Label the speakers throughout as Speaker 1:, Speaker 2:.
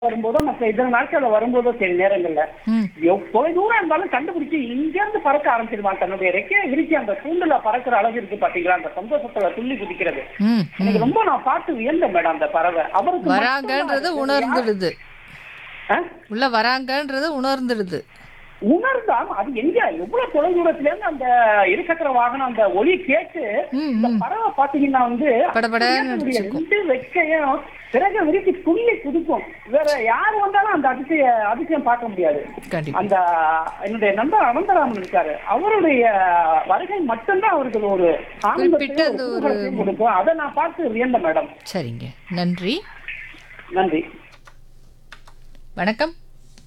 Speaker 1: வரும்போதோ மற்ற இதர நாட்கள்ல வரும்போதோ சில நேரங்கள்ல
Speaker 2: ம்
Speaker 1: எவ்வளவு தூரம் இருந்தாலும் கண்டுபிடிச்சு இங்க இருந்து பறக்க ஆரம்பிச்சிருவான் தன்னுடைய ரெக்கையை விரிச்சு அந்த தூண்டுல பறக்கிற அழகு இருக்கு பாத்தீங்களா அந்த சந்தோஷத்துல துள்ளி குதிக்கிறது
Speaker 2: ம் ம்.
Speaker 1: எனக்கு ரொம்ப நான் பார்த்து வியந்தேன் மேடம் அந்த பறவை அவருக்கு
Speaker 2: வராங்கன்றது
Speaker 1: மட்டும்தான்
Speaker 2: உணர்ந்துடுது
Speaker 1: ஆ?
Speaker 2: உள்ள வராங்கன்றது உணர்ந்துடுது
Speaker 1: உணர்ந்தா அது எங்க எவ்வளவு தொலை தூரத்துல இருந்து அந்த இருசக்கர வாகனம் அந்த ஒலி கேட்டு
Speaker 2: ம்
Speaker 1: இந்த
Speaker 2: ம்
Speaker 1: பறவை பாத்தீங்கன்னா வந்து
Speaker 2: படபடன்னு
Speaker 1: அப்படியே
Speaker 2: அடிச்சுக்கும்.
Speaker 1: ரெண்டு வெக்கையும் பிறகு விரிச்சு துள்ளி குதிக்கும் வேற யாரு வந்தாலும் அந்த அதிசய அதிசயம் பார்க்க முடியாது
Speaker 2: கண்டிப்பா
Speaker 1: அந்த என்னுடைய நண்பர் அனந்தராமன் இருக்காரு அவருடைய வருகை மட்டும்தான் அவருக்கு ஒரு
Speaker 2: குறிப்பிட்ட
Speaker 1: ஆனந்தத்தையும்
Speaker 2: அந்த
Speaker 1: ஒரு
Speaker 2: ஒரு-
Speaker 1: குதூகலத்தையும் கொடுக்கும் அதை நான் பார்த்து வியந்தேன் மேடம்
Speaker 2: சரிங்க நன்றி
Speaker 1: நன்றி
Speaker 2: வணக்கம்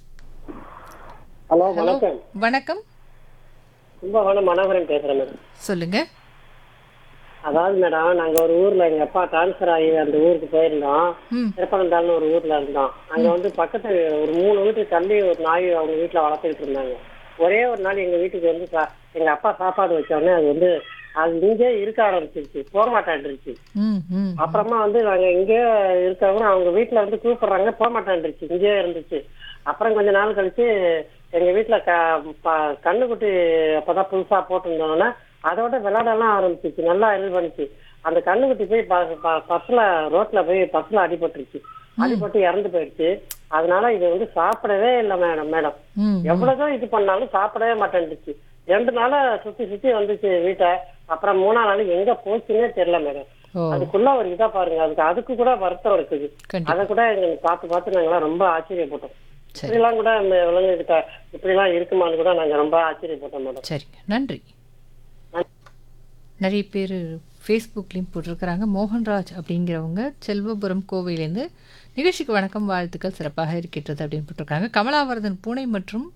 Speaker 3: ஹலோ
Speaker 2: ஹலோ
Speaker 3: வணக்கம்
Speaker 2: வணக்கம்
Speaker 3: கும்பகோணம் மனோகரன் பேசுறேன் மேடம்
Speaker 2: சொல்லுங்க
Speaker 3: அதாவது மேடம் நாங்க ஒரு ஊர்ல எங்க அப்பா டிரான்ஸ்ஃபர் ஆகி அந்த ஊருக்கு போயிருந்தோம்
Speaker 2: ம்
Speaker 3: திருப்பனந்தாள்னு ஒரு ஊர்ல இருந்தோம் அங்க வந்து பக்கத்து ஒரு மூணு வீட்டுக்கு தள்ளி ஒரு நாய் அவங்க வீட்டுல வளர்த்துக்கிட்டு இருந்தாங்க ஒரே ஒரு நாள் எங்க வீட்டுக்கு வந்து சா- எங்க அப்பா சாப்பாடு வச்ச உடனே அது வந்து அது இங்கே இருக்க ஆரம்பிச்சிருச்சு போக மாட்டேன்ருச்சு
Speaker 2: ம் ம்
Speaker 3: அப்புறமா வந்து நாங்க இங்கே இருக்கவங்க அவங்க வீட்டுல வந்து கூப்பிடுறாங்க போக மாட்டேன்ருச்சு இங்கேயே இருந்துச்சு அப்புறம் கொஞ்ச நாள் கழிச்சு எங்க வீட்டுல க ப- கண்ணுக்குட்டி அப்பதான் புதுசா போட்டிருந்தோம்னா அதோட விளையாடலாம் ஆரம்பிச்சிச்சு நல்லா இது பண்ணுச்சு அந்த கண்ணுக்குட்டி போய் ப- ப- பஸ்ல ரோட்ல போய் பஸ்ல அடிபட்டுருச்சு அடிபட்டு இறந்து போயிடுச்சு அதனால இது வந்து சாப்பிடவே இல்லை மேடம் மேடம்
Speaker 2: ம்
Speaker 3: எவ்வளவுதான் இது பண்ணாலும் சாப்பிடவே மாட்டேன்டுச்சு ரெண்டு நாளா சுத்தி சுத்தி வந்துச்சு வீட்டை அப்புறம் மூணாம் நாள் எங்க போச்சுன்னே தெரியல மேடம்
Speaker 2: ஓ
Speaker 3: அதுக்குள்ள ஒரு இதா பாருங்க அதுக்கு அதுக்கு கூட வருத்தம் இருக்குது
Speaker 2: கண்டிப்பா
Speaker 3: அதை கூட எங்களுக்கு பார்த்து பார்த்து நாங்கெல்லாம் ரொம்ப ஆச்சரியப்பட்டோம்
Speaker 2: சரி
Speaker 3: இப்படிலாம் கூட இந்த விலங்கு கிட்ட இப்படிலாம் இருக்குமான்னு கூட நாங்க ரொம்ப ஆச்சரியப்பட்டோம் மேடம்
Speaker 2: சரிங்க நன்றி நிறைய பேர் ஃபேஸ்புக்லேயும் போட்டிருக்கிறாங்க மோகன்ராஜ் அப்படிங்கிறவங்க செல்வபுரம் கோவையிலேருந்து நிகழ்ச்சிக்கு வணக்கம் வாழ்த்துக்கள் சிறப்பாக இருக்கின்றது அப்படின்னு போட்டிருக்காங்க கமலாவரதன் பூனை மற்றும்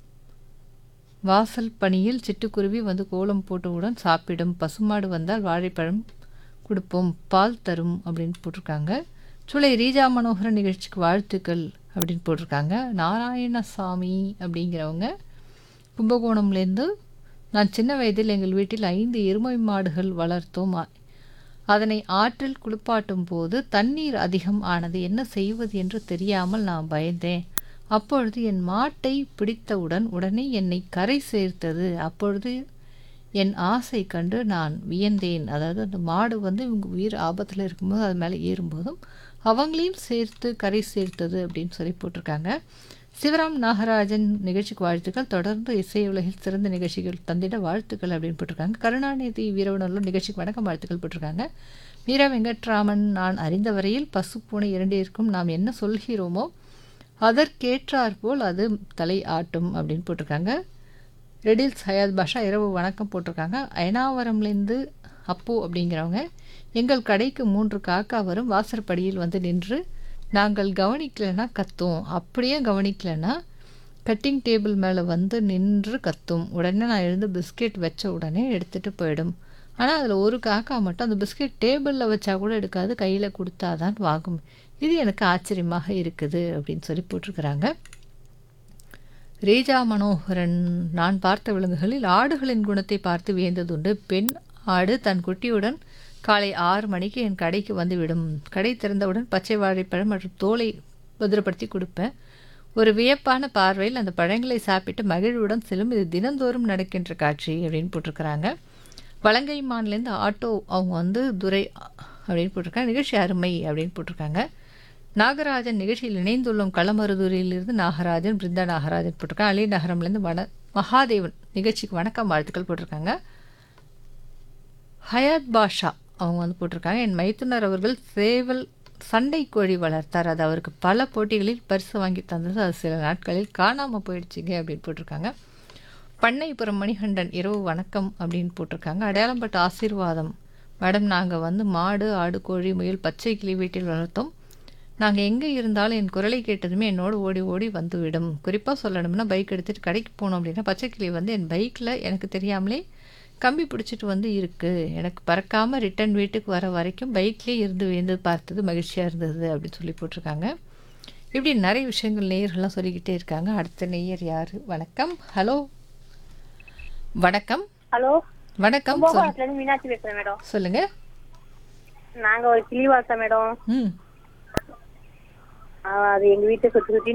Speaker 2: வாசல் பணியில் சிட்டுக்குருவி வந்து கோலம் போட்டவுடன் சாப்பிடும் பசுமாடு வந்தால் வாழைப்பழம் கொடுப்போம் பால் தரும் அப்படின்னு போட்டிருக்காங்க சுலை ரீஜா மனோகரன் நிகழ்ச்சிக்கு வாழ்த்துக்கள் அப்படின்னு போட்டிருக்காங்க நாராயணசாமி அப்படிங்கிறவங்க கும்பகோணம்லேருந்து நான் சின்ன வயதில் எங்கள் வீட்டில் ஐந்து எருமை மாடுகள் வளர்த்தோம் அ- அதனை ஆற்றில் குளிப்பாட்டும் போது தண்ணீர் அதிகம் ஆனது என்ன செய்வது என்று தெரியாமல் நான் பயந்தேன் அப்பொழுது என் மாட்டை பிடித்தவுடன் உடனே என்னை கரை சேர்த்தது அப்பொழுது என் ஆசை கண்டு நான் வியந்தேன் அதாவது அந்த மாடு வந்து இவங்க உயிர் ஆபத்தில் இருக்கும்போது அது மேலே ஏறும்போதும் அவங்களையும் சேர்த்து கரை சேர்த்தது அப்படின்னு சொல்லி போட்டிருக்காங்க சிவராம் நாகராஜன் நிகழ்ச்சிக்கு வாழ்த்துக்கள் தொடர்ந்து இசை உலகில் சிறந்த நிகழ்ச்சிகள் தந்திட வாழ்த்துக்கள் அப்படின்னு போட்டிருக்காங்க கருணாநிதி வீரவனூர் நிகழ்ச்சிக்கு வணக்கம் வாழ்த்துக்கள் போட்டிருக்காங்க மீரா வெங்கட்ராமன் நான் அறிந்த வரையில் பசு பூனை இரண்டிற்கும் நாம் என்ன சொல்கிறோமோ அதற்கேற்றாற்போல் அது தலை ஆட்டும் அப்படின்னு போட்டிருக்காங்க ரெடில்ஸ் ஹயாத் பாஷா இரவு வணக்கம் போட்டிருக்காங்க அயனாவரம்லேருந்து அப்பு அப்படிங்கிறவங்க எங்கள் கடைக்கு மூன்று காக்கா வரும் வாசற்படியில் வந்து நின்று நாங்கள் கவனிக்கலைன்னா கத்தும் அப்படியே கவனிக்கலைன்னா கட்டிங் டேபிள் மேலே வந்து நின்று கத்தும் உடனே நான் எழுந்து பிஸ்கெட் வச்ச உடனே எடுத்துகிட்டு போயிடும் ஆனால் அதில் ஒரு காக்கா மட்டும் அந்த பிஸ்கெட் டேபிளில் வச்சா கூட எடுக்காது கையில் கொடுத்தாதான் வாங்கும் இது எனக்கு ஆச்சரியமாக இருக்குது அப்படின்னு சொல்லி போட்டிருக்கிறாங்க ரேஜா மனோகரன் நான் பார்த்த விலங்குகளில் ஆடுகளின் குணத்தை பார்த்து வியந்ததுண்டு பெண் ஆடு தன் குட்டியுடன் காலை ஆறு மணிக்கு என் கடைக்கு வந்துவிடும் கடை திறந்தவுடன் பச்சை வாழைப்பழம் மற்றும் தோலை பத்திரப்படுத்தி கொடுப்பேன் ஒரு வியப்பான பார்வையில் அந்த பழங்களை சாப்பிட்டு மகிழ்வுடன் செல்லும் இது தினந்தோறும் நடக்கின்ற காட்சி அப்படின்னு போட்டிருக்கிறாங்க வலங்கை மான்லேருந்து ஆட்டோ அவங்க வந்து துரை அப்படின்னு போட்டிருக்காங்க நிகழ்ச்சி அருமை அப்படின்னு போட்டிருக்காங்க நாகராஜன் நிகழ்ச்சியில் இணைந்துள்ளோம் களமருதூரிலிருந்து நாகராஜன் பிருந்தா நாகராஜன் போட்டிருக்காங்க அலி நகரம்லேருந்து வன மகாதேவன் நிகழ்ச்சிக்கு வணக்கம் வாழ்த்துக்கள் போட்டிருக்காங்க ஹயாத் பாஷா அவங்க வந்து போட்டிருக்காங்க என் மைத்துனர் அவர்கள் சேவல் சண்டை கோழி வளர்த்தார் அது அவருக்கு பல போட்டிகளில் பரிசு வாங்கி தந்தது அது சில நாட்களில் காணாமல் போயிடுச்சுங்க அப்படின்னு போட்டிருக்காங்க பண்ணைப்புறம் மணிகண்டன் இரவு வணக்கம் அப்படின்னு போட்டிருக்காங்க அடையாளம்பட்ட ஆசீர்வாதம் மேடம் நாங்கள் வந்து மாடு ஆடு கோழி முயல் பச்சை கிளி வீட்டில் வளர்த்தோம் நாங்கள் எங்கே இருந்தாலும் என் குரலை கேட்டதுமே என்னோடு ஓடி ஓடி வந்துவிடும் குறிப்பாக சொல்லணும்னா பைக் எடுத்துகிட்டு கடைக்கு போனோம் அப்படின்னா பச்சைக்கிளி வந்து என் பைக்கில் எனக்கு தெரியாமலே கம்பி பிடிச்சிட்டு வந்து இருக்குது எனக்கு பறக்காமல் ரிட்டன் வீட்டுக்கு வர வரைக்கும் பைக்லேயே இருந்து வேந்து பார்த்தது மகிழ்ச்சியாக இருந்தது அப்படின்னு சொல்லி போட்டிருக்காங்க இப்படி நிறைய விஷயங்கள் நேயர்கள்லாம் சொல்லிக்கிட்டே இருக்காங்க அடுத்த நேயர் யார் வணக்கம் ஹலோ வணக்கம்
Speaker 4: ஹலோ
Speaker 2: வணக்கம் சொல்
Speaker 4: கும்பகோணத்துல இருந்து மீனாட்சி பேசுறேன் மேடம்
Speaker 2: சொல்லுங்க
Speaker 4: நாங்க ஒரு கிளி வளர்த்தோம் மேடம்
Speaker 2: ம்
Speaker 4: ஆஹ் அது எங்க வீட்டை சுத்தி சுத்தி